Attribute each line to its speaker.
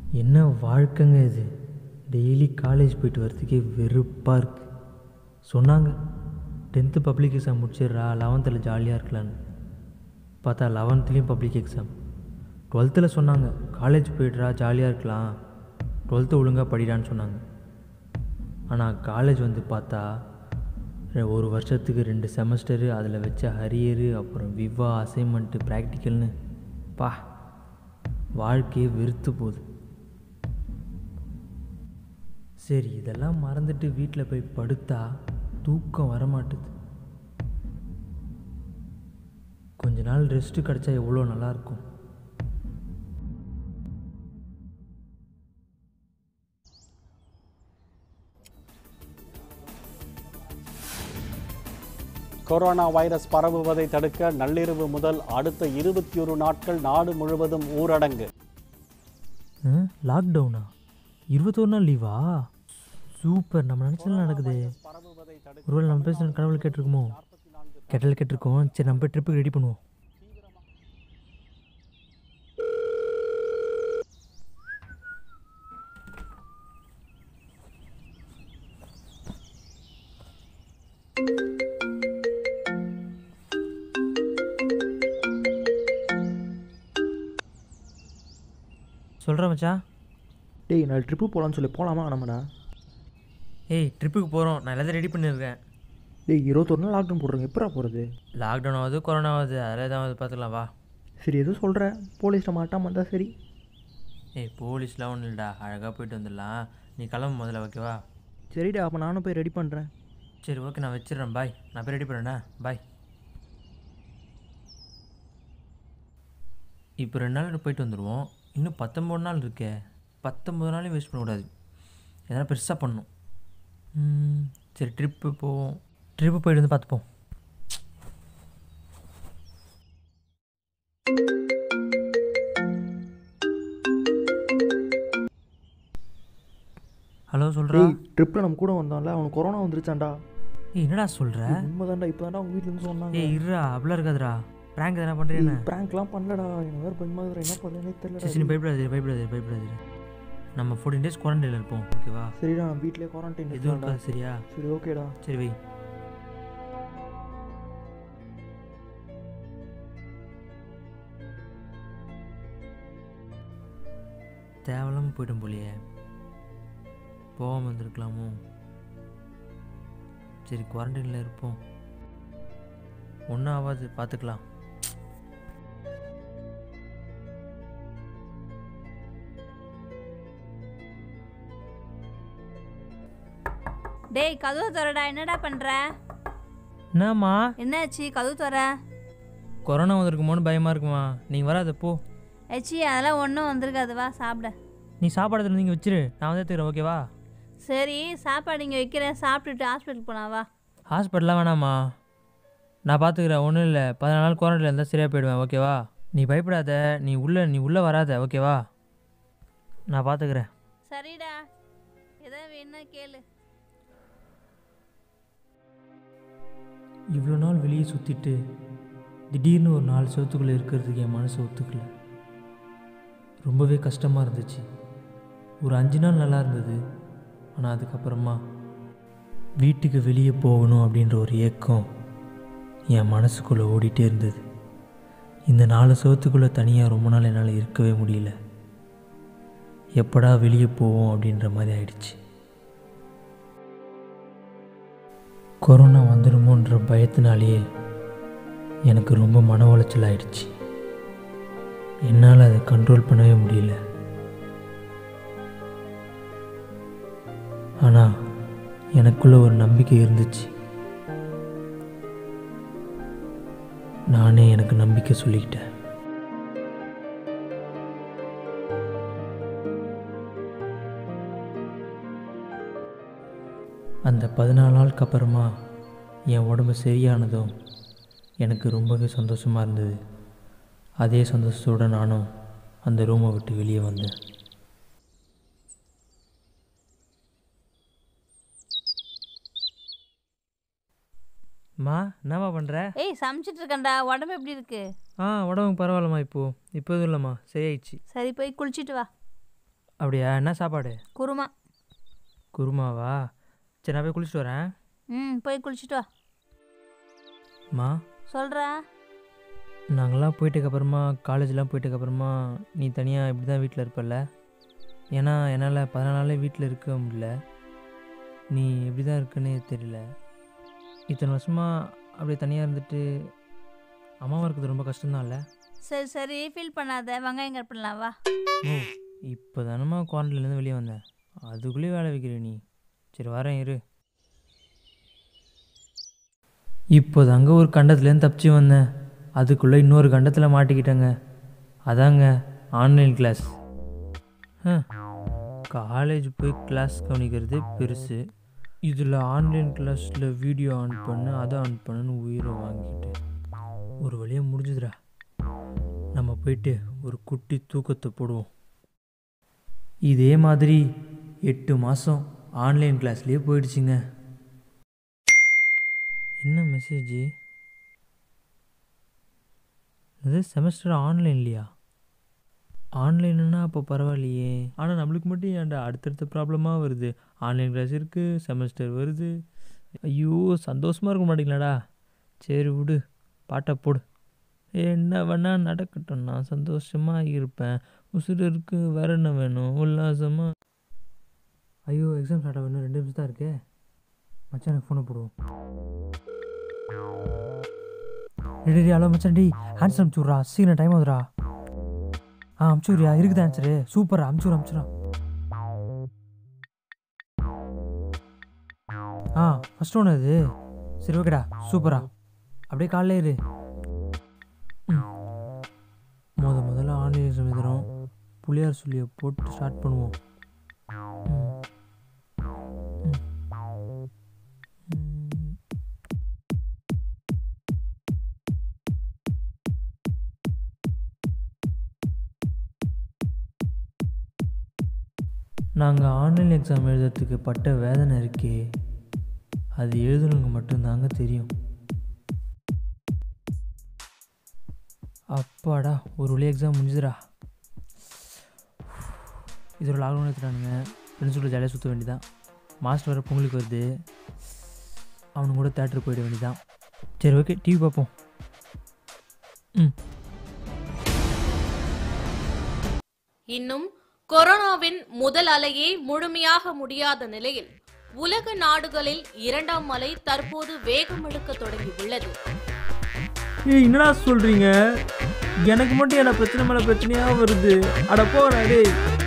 Speaker 1: என்ன வாழ்க்கைங்க இது daily college போயிட்டு வரதுக்கே வெறுப்பாக இருக்கு சொன்னாங்க டென்த்து பப்ளிக் எக்ஸாம் முடிச்சிடுறா லெவன்த்தில் ஜாலியாக இருக்கலான்னு பார்த்தா லெவன்த்துலேயும் பப்ளிக் எக்ஸாம் டுவெல்த்தில் சொன்னாங்க காலேஜ் போயிடுறா ஜாலியாக இருக்கலாம் டுவெல்த்து ஒழுங்காக படிடான்னு சொன்னாங்க ஆனால் காலேஜ் வந்து பார்த்தா ரெ- ஒரு வருஷத்துக்கு ரெண்டு செமஸ்டரு அதில் வச்ச ஹரியரு அப்புறம் விவா அசைன்மெண்ட்டு ப்ராக்டிக்கல்னு பா வாழ்க்கையே வெறுத்து போகுது சரி இதெல்லாம் மறந்துட்டு வீட்டில் போய் படுத்தா தூக்கம் வரமாட்டுது கொஞ்ச நாள் ரெஸ்ட்டு கிடச்சா எவ்வளோ நல்லாயிருக்கும்
Speaker 2: கொரோனா வைரஸ் பரவுவதை தடுக்க நள்ளிரவு முதல் அடுத்த இருபத்தி ஒரு நாட்கள் நாடு முழுவதும் ஊரடங்கு
Speaker 1: லாக்டவுனா இருபத்தோரு நாள் லீவா சூப்பர் நம்ம நினச்சதெல்லாம் நடக்குது
Speaker 2: பரவுவதை தடுக்க
Speaker 1: ஒருவேளை நம்ம பேசுகிற கடவுள் கேட்டிருக்குமோ கெட்டல் கேட்டிருக்கோம் சரி நம்ம போய் ட்ரிப்புக்கு ரெடி பண்ணுவோம் சொல்கிறேன் மச்சான்
Speaker 3: டேய் நாலு ட்ரிப்பு போகலான்னு சொல்லி போகலாமா நம்மடா
Speaker 1: ஏய் ட்ரிப்புக்கு போகிறோம் நான் எல்லாத்தையும் ரெடி பண்ணியிருக்கேன்
Speaker 3: டேய் இருபத்தொரு நாள் லாக்டவுன் போடுறாங்க எப்படா போகிறது
Speaker 1: லாக்டவுன் ஆகுது கொரோனா ஆகுது அதில் ஏதாவது பார்த்துக்கலாம் வா
Speaker 3: சரி எதுவும் சொல்கிற போலீஸ்ட்ட மாட்டாம இருந்தால் சரி
Speaker 1: ஏய் போலீஸ்லாம் ஒன்றும் இல்லைடா அழகாக போயிட்டு வந்துடலாம் நீ கிளம்பு முதல்ல ஓகேவா
Speaker 3: சரிடா அப்போ நானும் போய் ரெடி பண்ணுறேன்
Speaker 1: சரி ஓகே நான் வச்சிடுறேன் பாய் நான் போய் ரெடி பண்ணுறேண்ணா பாய் இப்போ ரெண்டு நாள் போயிட்டு வந்துடுவோம் இன்னும் பத்தொம்பது நாள் இருக்கே பத்தொம்பது நாளையும் வேஸ்ட் பண்ணக்கூடாது எதனா பெருசாக பண்ணணும் ம், சரி ட்ரிப்பு போவோம் ட்ரிப்பு போயிட்டு வந்து பார்த்துப்போம் ஹலோ சொல்கிறா
Speaker 3: டேய் ட்ரிப்பில் நம்ம கூட வந்தான்ல அவனுக்கு கொரோனா வந்துருச்சான்டா
Speaker 1: ஏய் என்னடா சொல்கிற
Speaker 3: உண்மைதான்டா இப்போ தான்டா அவங்க வீட்டிலேருந்து சொன்னாங்க
Speaker 1: ஏய் இருடா அப்படிலாம் இருக்காதுடா ப்ராங்க் எதனா பண்ணுறேன்னு
Speaker 3: ப்ராங்க்லாம் பண்ணலடா எனக்கு வேறு பயமாக இருக்குடா. என்ன பண்ணுறேனே
Speaker 1: சரி
Speaker 3: தெரியல
Speaker 1: சரி பயப்படாது பயப்படாது பயப்படாது நம்ம ஃபோர்டீன் டேஸ் குவாரண்டைனில் இருப்போம் ஓகேவா
Speaker 3: சரிடா நான் வீட்டிலே குவாரண்டைன்
Speaker 1: எதுவும்
Speaker 3: இருக்கேன்டா
Speaker 1: இருக்காது சரியா
Speaker 3: சரி ஓகேடா
Speaker 1: சரி வை தேவையில்லாமல் போயிட்டோம் போலியே போகாமல் இருந்திருக்கலாமோ சரி குவாரண்டைனில் இருப்போம் ஒன்றும் ஆகாது பார்த்துக்கலாம்
Speaker 4: டேய் கதவு திறடா என்னடா பண்ற
Speaker 1: என்னம்மா
Speaker 4: என்னாச்சு கதவு திற
Speaker 1: கொரோனா வந்திருக்குமோன்னு பயமாக இருக்குமா நீங்கள் வராத போ
Speaker 4: ஏச்சி அதெல்லாம் ஒன்றும் வந்திருக்காது வா சாப்பிட
Speaker 1: நீ சாப்பாடு எடுத்துட்டு நீங்கள் வச்சிரு நான் வந்து எடுத்துக்கிறேன் ஓகேவா
Speaker 4: சரி சாப்பாடு இங்கே வைக்கிறேன் சாப்பிட்டுட்டு ஹாஸ்பிட்டல் போனா வா
Speaker 1: ஹாஸ்பிட்டலாம் வேணாம்மா நான் பார்த்துக்கிறேன் ஒன்றும் இல்லை பதினாலு நாள் குவாரண்டைனில் இருந்தால் சரியாக போயிடுவேன் ஓகேவா நீ பயப்படாத நீ உள்ளே நீ உள்ளே வராத ஓகேவா நான் பார்த்துக்கிறேன்
Speaker 4: சரிடா எதாவது வேணா கேளு
Speaker 1: இவ்வளோ நாள் வெளியே சுற்றிட்டு திடீர்னு ஒரு நாலு செவத்துக்குள்ளே இருக்கிறதுக்கு என் மனசு ஒத்துக்கல ரொம்பவே கஷ்டமாக இருந்துச்சு ஒரு அஞ்சு நாள் நல்லா இருந்தது ஆனால் அதுக்கப்புறமா வீட்டுக்கு வெளியே போகணும் அப்படின்ற ஒரு ஏக்கம் என் மனசுக்குள்ளே ஓடிட்டே இருந்தது இந்த நாலு செவத்துக்குள்ளே தனியாக ரொம்ப நாள் என்னால் இருக்கவே முடியல எப்படா வெளியே போவோம் அப்படின்ற மாதிரி ஆயிடுச்சு கொரோனா வந்துடுமோன்ற பயத்தினாலேயே எனக்கு ரொம்ப மன உளைச்சல் ஆயிடுச்சு என்னால் அதை கண்ட்ரோல் பண்ணவே முடியல ஆனால் எனக்குள்ள ஒரு நம்பிக்கை இருந்துச்சு நானே எனக்கு நம்பிக்கை சொல்லிக்கிட்டேன் அந்த பதினாலு நாளுக்கு அப்புறமா என் உடம்பு சரியானதும் எனக்கு ரொம்பவே சந்தோஷமாக இருந்தது அதே சந்தோஷத்தோடு நானும் அந்த ரூமை விட்டு வெளியே வந்தேன் மா என்னம்மா பண்ணுற
Speaker 4: ஏய் சமைச்சிட்டு இருக்கேன்டா உடம்பு எப்படி இருக்கு
Speaker 1: ஆ உடம்புக்கு பரவாயில்லம்மா இப்போது இப்போ எதுவும் இல்லைம்மா சரியாயிடுச்சு
Speaker 4: சரி போய் குளிச்சிட்டு வா
Speaker 1: அப்படியா என்ன சாப்பாடு
Speaker 4: குருமா
Speaker 1: குருமாவா சரி நான் போய் குளிச்சுட்டு வரேன்
Speaker 4: ம் போய் குளிச்சுட்டு வா
Speaker 1: மா
Speaker 4: சொல்கிறா
Speaker 1: நாங்கள்லாம் போயிட்டதுக்கப்புறமா காலேஜ்லாம் போயிட்டதுக்கப்புறமா நீ தனியாக இப்படி தான் வீட்டில் இருப்பல்ல ஏன்னா என்னால் பதினாலு நாளே வீட்டில் இருக்க முடியல நீ எப்படி தான் இருக்குன்னு தெரியல இத்தனை வருஷமாக அப்படியே தனியாக இருந்துட்டு அம்மாவும் இருக்கிறது ரொம்ப கஷ்டம்தான்ல
Speaker 4: சரி சரி ஃபீல் பண்ணாத வெங்காயம் கட் பண்ணலாம் வா
Speaker 1: ஓ இப்போ தானம்மா குவாரண்டைன்லேருந்து வெளியே வந்தேன் அதுக்குள்ளேயே வேலை வைக்கிற நீ சரி வரேன் இரு இப்போ தாங்க ஒரு கண்டத்துலேருந்து தப்பிச்சு வந்தேன் அதுக்குள்ளே இன்னொரு கண்டத்தில் மாட்டிக்கிட்டேங்க அதாங்க ஆன்லைன் கிளாஸ் ஆ காலேஜ் போய் கிளாஸ் கவனிக்கிறதே பெருசு இதில் ஆன்லைன் கிளாஸில் வீடியோ ஆன் பண்ணு அதை ஆன் பண்ணுன்னு உயிரை வாங்கிட்டு ஒரு வழியாக முடிஞ்சுதுடா நம்ம போயிட்டு ஒரு குட்டி தூக்கத்தை போடுவோம் இதே மாதிரி எட்டு மாதம் ஆன்லைன் கிளாஸ்லேயே போயிடுச்சுங்க என்ன மெசேஜ் இது செமஸ்டர் ஆன்லைன்லையா ஆன்லைன்னா அப்போ பரவாயில்லையே ஆனால் நம்மளுக்கு மட்டும் ஏன்டா அடுத்தடுத்த ப்ராப்ளமாக வருது ஆன்லைன் கிளாஸ் இருக்குது செமஸ்டர் வருது ஐயோ சந்தோஷமாக இருக்க மாட்டீங்களாடா சரி விடு பாட்டை போடு என்ன வேணா நடக்கட்டும் நான் சந்தோஷமாக இருப்பேன் உசுறு இருக்கு வேற என்ன வேணும் உல்லாசமாக ஐயோ எக்ஸாம் ஸ்டார்ட் ஆகணும் ரெண்டு நிமிஷம் தான் இருக்கே மச்சான் எனக்கு ஃபோனை போடுவோம் டேய் டேய், ஹலோ மச்சான் டி ஆன்சர் அமுச்சுட்றா சீக்கிரம் டைம் ஆகுதுடா ஆ அமுச்சுரியா இருக்குது ஆன்சரு சூப்பரா அமுச்சுடு அமுச்சுடா ஆ ஃபஸ்ட் ஒன்று அது சரி ஓகேடா சூப்பரா அப்படியே காலைல இரு ம். முத முதல்ல ஆன்லைன் எக்ஸாம் எழுதுகிறோம் புளியார் சொல்லியை போட்டு ஸ்டார்ட் பண்ணுவோம் ம். ம். ம். நாங்கள் ஆன்லைன் எக்ஸாம் எழுதுறதுக்கு பட்ட வேதனை இருக்கே அது எழுதுனவங்க மட்டும்தாங்க தெரியும் அப்பாடா ஒரு வழி எக்ஸாம் முடிஞ்சுதுடா இதோட லாக்டவுன் எடுத்துட்டானுங்க ஃப்ரெண்ட்ஸோட ஜாலியாக சுற்ற வேண்டியதான் மாஸ்டர் வர பொங்கலுக்கு வருது அவனுங்க கூட தேட்டருக்கு போயிட வேண்டியதான் சரி ஓகே டிவி பார்ப்போம் ம்
Speaker 5: இன்னும் கொரோனாவின் முதல் அலையே முழுமையாக முடியாத நிலையில் உலக நாடுகளில் இரண்டாம் அலை தற்போது வேகமெடுக்க தொடங்கியுள்ளது
Speaker 1: ஏய் என்னடா சொல்கிறீங்க எனக்கு மட்டும் என்ன பிரச்சனை மேலே பிரச்சனையாக வருது அட போடா டேய்